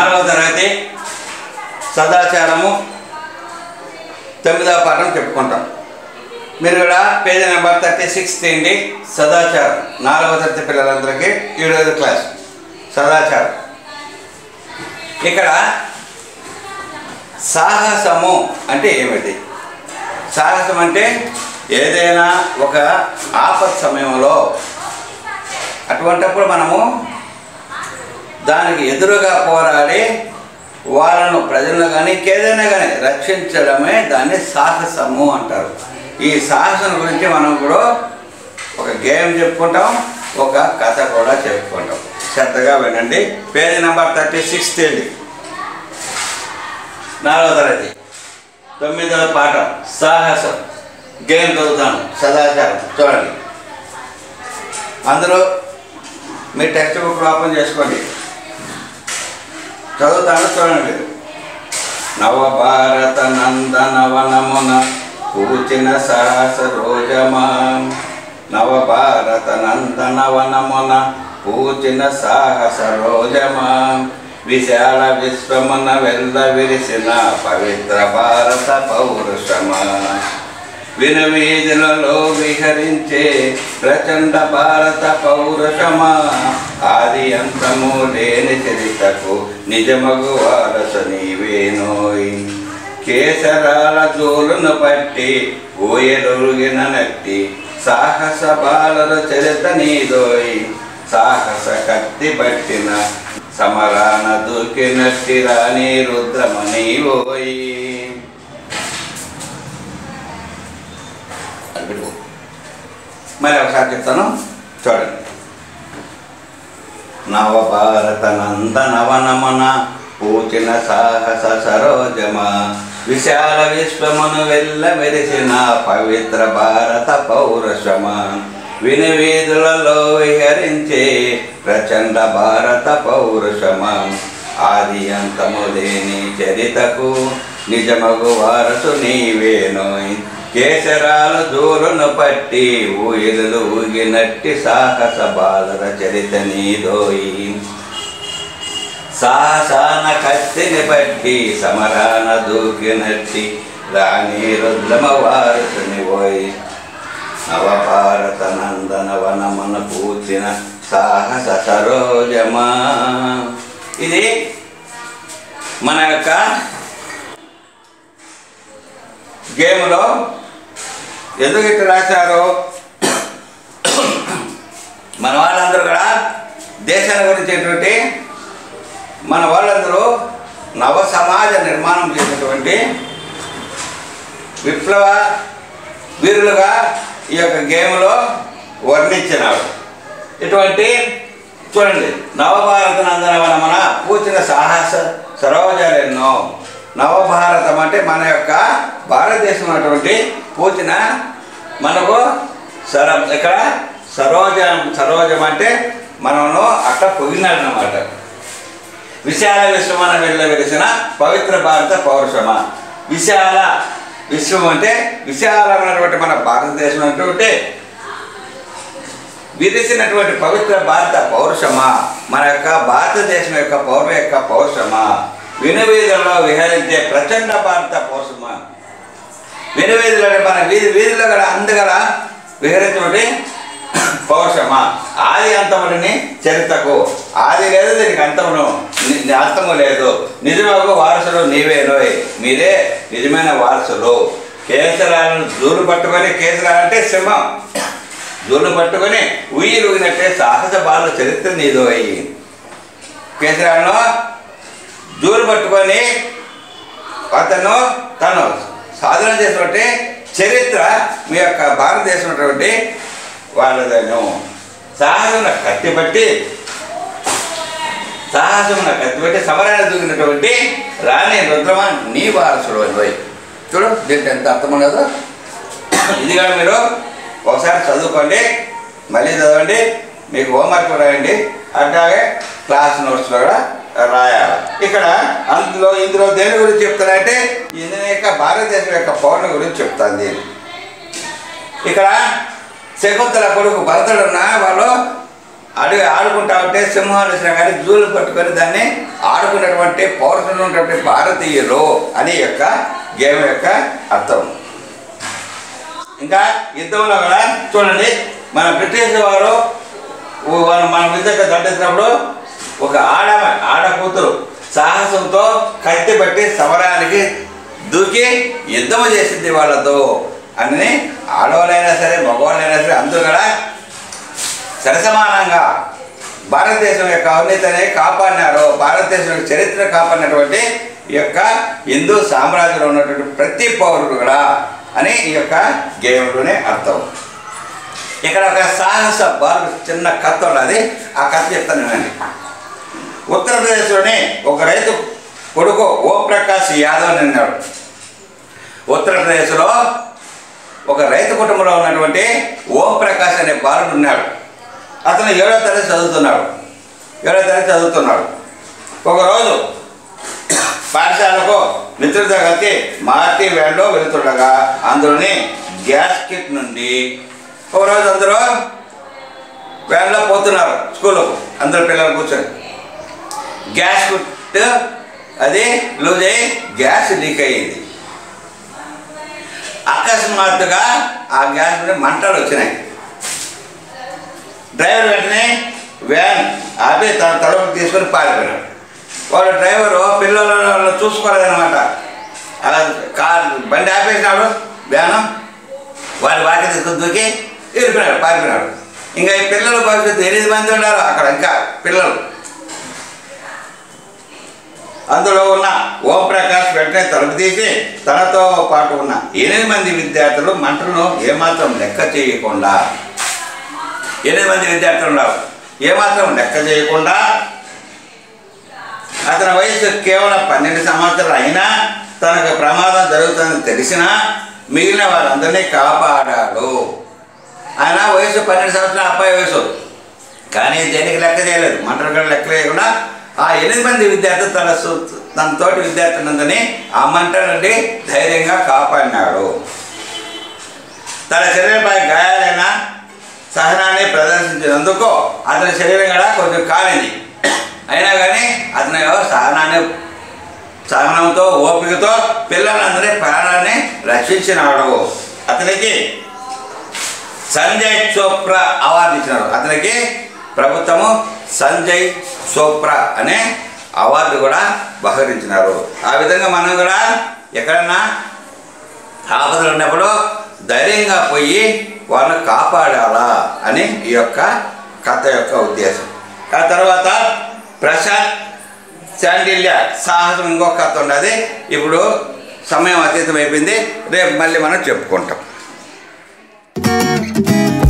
నాలుగవ తరగతి సదాచారము తొమ్మిదవ పాఠం చెప్పుకుంటాం మీరు కూడా పేజీ నెంబర్ థర్టీ సిక్స్ తీయండి సదాచారం నాలుగవ తరగతి పిల్లలందరికీ ఏడవ క్లాస్ సదాచారం ఇక్కడ సాహసము అంటే ఏమిటి సాహసం అంటే ఏదైనా ఒక ఆపత్ సమయంలో అటువంటప్పుడు మనము దానికి ఎదురుగా పోరాడి వాళ్ళను ప్రజలను కానీ ఇంకేదైనా కానీ రక్షించడమే దాన్ని సాహసము అంటారు ఈ సాహసం గురించి మనం కూడా ఒక గేమ్ చెప్పుకుంటాం ఒక కథ కూడా చెప్పుకుంటాం శ్రద్ధగా వినండి పేజీ నెంబర్ థర్టీ సిక్స్ తేండి నాలుగవ తరగతి తొమ్మిదవ పాఠం సాహసం గేమ్ చదువుతాను సదాచారం చూడండి అందరూ మీ టెక్స్ట్ బుక్ ఓపెన్ చేసుకోండి చదువుతాను చూడండి మీరు నవభారత నందనవనమున పూచిన సహస రోజమా నవభారత నందనవనమున పూచిన సాహస రోజమా విశాల విశ్వమున వెళ్ళ విరిసిన పవిత్ర భారత పౌరుషమా వినవీధులలో విహరించే ప్రచండ భారత పౌరుషమా ఆది అంతము లేని చరితకు నిజమగు వారసు నీవేనోయ్ కేసరాల జోలును పట్టి ఊయలుగిన నట్టి సాహస బాలర చరిత నీదోయ్ సాహస కత్తి పట్టిన సమరాన దూకినట్టి రాణి రుద్రమణి ఓయ్ అది పెట్టుకో మరి ఒకసారి చెప్తాను చూడండి నవభారత నందనవనమన పూచిన సాహస సరోజమ విశాల విశ్వమును వెళ్ళ మెరిసిన పవిత్ర భారత పౌరుషమ వినివీధులలో విహరించే ప్రచండ భారత పౌరుషమ ఆది అంతము లేని చరితకు నిజమగు వారసు నీవేనోయ్ కేసరాల దూరును పట్టి ఊయలు ఊగినట్టి సాహస బాలర చరిత నీదోయి సాహసాన కత్తిని పట్టి సమరాన దూకినట్టి రాణి రుద్రమ వారసుని పోయి నవభారత నందన వనమున పూచిన సాహస సరోజమా ఇది మన యొక్క గేమ్లో ఎందుకు ఇట్లా రాశారు మన వాళ్ళందరూ కూడా దేశాన్ని గురించేటువంటి మన వాళ్ళందరూ నవ సమాజ నిర్మాణం చేసినటువంటి విప్లవ వీరులుగా ఈ యొక్క గేమ్లో వర్ణించినాడు ఇటువంటి చూడండి నవభారత నందనవన మన పూచిన సాహస సరోజాలు ఎన్నో నవభారతం అంటే మన యొక్క భారతదేశం అటువంటి పూచిన మనకు సర ఇక్కడ సరోజం సరోజం అంటే మనను అట్లా పొగినాడనమాట విశాల విశ్వమన వెళ్ళ వెలిసిన పవిత్ర భారత పౌరుషమా విశాల విశ్వం అంటే విశాలమైనటువంటి మన భారతదేశం అంటే విరిసినటువంటి పవిత్ర భారత పౌరుషమా మన యొక్క భారతదేశం యొక్క పౌర యొక్క పౌరుషమా వినువీధులలో విహరించే ప్రచండ భారత పౌరుషమా వినువీధులు అంటే మన వీధి వీధిలో గల అందగల విహరించబడి పౌరుషమా ఆది అంతములని చరితకు ఆది లేదు దీనికి అంతమును ని- అంతము లేదు నిజమగు వారసులు నీవేనోయ్ మీరే నిజమైన వారసులు కేసరాలను దూరు పట్టుకొని కేసరాలు అంటే సింహం దూరు పట్టుకొని ఉయ్యిలు ఊగినట్టే సాహస బాల చరిత్ర నీదోయ్ కేసరాలను దూరు పట్టుకొని అతను తను సాధన చేసినటువంటి చరిత్ర మీ యొక్క భారతదేశం ఉన్నటువంటి వాళ్ళదను సాహసమున కత్తి పట్టి సాహసమున కత్తి పట్టి సమరాన్ని దూకినటువంటి రాణి రుద్రమ నీ వారసుడు అని పోయి చూడు దీంట్లో ఎంత అర్థం ఉండదు ఇది కూడా మీరు ఒకసారి చదువుకోండి మళ్ళీ చదవండి మీకు హోంవర్క్ రాయండి అట్లాగే క్లాస్ నోట్స్లో కూడా రాయాలి ఇక్కడ అందులో ఇందులో దేని గురించి చెప్తానంటే ఇది యొక్క భారతదేశం యొక్క పౌరుల గురించి చెప్తాంది ఇక్కడ శకుంతల కొడుకు భరతుడున్న వాళ్ళు అడిగి ఆడుకుంటా ఉంటే సింహాలు వచ్చినా కానీ జూలు పట్టుకొని దాన్ని ఆడుకున్నటువంటి పౌరుషంలో ఉన్నటువంటి భారతీయులు అనే యొక్క గేమ్ యొక్క అర్థం ఇంకా యుద్ధంలో కూడా చూడండి మన బ్రిటిష్ వారు ఊ- వాళ్ళు మన మీద దండెత్తినప్పుడు ఒక ఆడ ఆడ కూతురు సాహసంతో కత్తి పట్టి సమరానికి దూకి యుద్ధం చేసింది వాళ్ళతో అని ఆడవాళ్ళైనా సరే మగవాళ్ళైనా సరే అందరూ కూడా సరసమానంగా భారతదేశం యొక్క ఔన్నతని కాపాడినారు భారతదేశం యొక్క చరిత్ర కాపాడినటువంటి ఈ యొక్క హిందూ సామ్రాజ్యంలో ఉన్నటువంటి ప్రతి పౌరుడు కూడా అని ఈ యొక్క గేమ్లోనే అర్థం ఇక్కడ ఒక సాహస బాలు చిన్న కథ ఉన్నది ఆ కథ చెప్తాను వినండి ఉత్తరప్రదేశ్లోని ఒక రైతు కొడుకు ఓం ప్రకాష్ యాదవ్ అని ఉన్నాడు ఉత్తరప్రదేశ్లో ఒక రైతు కుటుంబంలో ఉన్నటువంటి ఓం ప్రకాష్ అనే బాలుడు ఉన్నాడు అతను ఏడో తరగతి చదువుతున్నాడు ఏడో తరగతి చదువుతున్నాడు ఒకరోజు పాఠశాలకు మిత్రులతో కలిసి మార్టీ వ్యాన్లో వెళుతుండగా అందులోని గ్యాస్ కిట్ నుండి ఒకరోజు అందరూ వ్యాన్లో పోతున్నారు స్కూల్కు అందరు పిల్లలు కూర్చొని గ్యాస్ కిట్ అది లూజ్ అయ్యి గ్యాస్ లీక్ అయ్యింది అకస్మాత్తుగా ఆ గ్యాస్ నుండి మంటలు వచ్చినాయి డ్రైవర్ వెంటనే వ్యాన్ ఆపి తన తలుపు తీసుకొని పారిపోయాడు వాడు డ్రైవరు పిల్లలను చూసుకోలేదన్నమాట అలా కార్ బండి ఆపేసినాడు వ్యాను వాడి వాకి తీసుకొని దూకి వెళ్ళిపోయినాడు పారిపోయినాడు ఇంకా ఈ పిల్లల భవిష్యత్తు ఎనిమిది మంది ఉన్నారు అక్కడ ఇంకా పిల్లలు అందులో ఉన్న ఓం ప్రకాష్ వెంటనే తలుపు తీసి తనతో పాటు ఉన్న ఎనిమిది మంది విద్యార్థులు మంటలను ఏమాత్రం లెక్క చేయకుండా ఎనిమిది మంది విద్యార్థులు ఉన్నారు ఏమాత్రం లెక్క చేయకుండా అతని వయసు కేవలం పన్నెండు సంవత్సరాలు అయినా తనకు ప్రమాదం జరుగుతుందని తెలిసినా మిగిలిన వారందరినీ కాపాడాడు ఆయన వయసు పన్నెండు సంవత్సరాల అబ్బాయి వయసు కానీ దేనికి లెక్క చేయలేదు మంటలు కూడా లెక్క చేయకుండా ఆ ఎనిమిది మంది విద్యార్థులు తన సు- తన తోటి విద్యార్థులందరినీ ఆ మంట నుండి ధైర్యంగా కాపాడినాడు తన శరీరంపై గాయాలైన సహనాన్ని ప్రదర్శించినందుకు అతని శరీరం కూడా కొంచెం కాలింది అయినా కానీ అతని సహనాన్ని సహనంతో ఓపికతో పిల్లలందరి ప్రాణాన్ని రక్షించినాడు అతనికి సంజయ్ చోప్రా అవార్డు ఇచ్చినారు అతనికి ప్రభుత్వము సంజయ్ చోప్రా అనే అవార్డు కూడా బహరించినారు ఆ విధంగా మనం కూడా ఎక్కడన్నా ఆపదలు ఉన్నప్పుడు ధైర్యంగా పోయి వాళ్ళని కాపాడాలా అని ఈ యొక్క కథ యొక్క ఉద్దేశం ఆ తర్వాత ప్రశాంత్ శాండిల్య సాహసం ఇంకొక కథ ఉన్నది ఇప్పుడు సమయం అతీతం అయిపోయింది రేపు మళ్ళీ మనం చెప్పుకుంటాం